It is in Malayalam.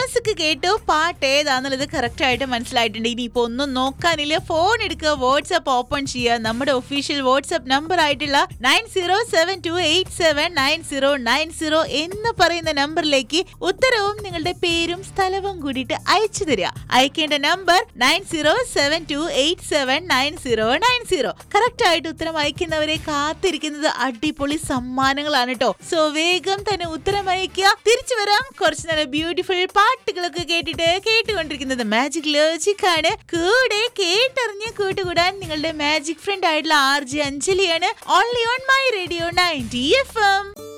മ്യൂസിക് കേട്ടു പാട്ട് ഏതാന്നുള്ളത് കറക്റ്റ് ആയിട്ട് മനസ്സിലായിട്ടുണ്ട് ഇനിയിപ്പോ ഒന്നും നോക്കാനില്ല ഫോൺ എടുക്കുക വാട്സ്ആപ്പ് ഓപ്പൺ ചെയ്യുക നമ്മുടെ ഒഫീഷ്യൽ വാട്സ്ആപ്പ് നമ്പർ ആയിട്ടുള്ള nine zero seven two eight seven nine zero nine zero എന്ന് പറയുന്ന നമ്പറിലേക്ക് ഉത്തരവും നിങ്ങളുടെ പേരും സ്ഥലവും കൂടിയിട്ട് അയച്ചു തരിക അയക്കേണ്ട number nine zero seven two eight seven nine zero nine zero correct ആയിട്ട് ഉത്തരം അയക്കുന്നവരെ കാത്തിരിക്കുന്നത് അടിപൊളി സമ്മാനങ്ങളാണ് കേട്ടോ സോ വേഗം തന്നെ ഉത്തരം അയക്കുക തിരിച്ചു വരാം കുറച്ച് നല്ല ബ്യൂട്ടിഫുൾ പാട്ടുകളൊക്കെ കേട്ടിട്ട് കേട്ടുകൊണ്ടിരിക്കുന്നത് മാജിക് ലോജിക് ആണ് കൂടെ കേട്ടറിഞ്ഞ് കൂട്ടുകൂടാൻ നിങ്ങളുടെ മാജിക് ഫ്രണ്ട് ആയിട്ടുള്ള ആർ ജെ അഞ്ജലിയാണ് only on my radio ninety F M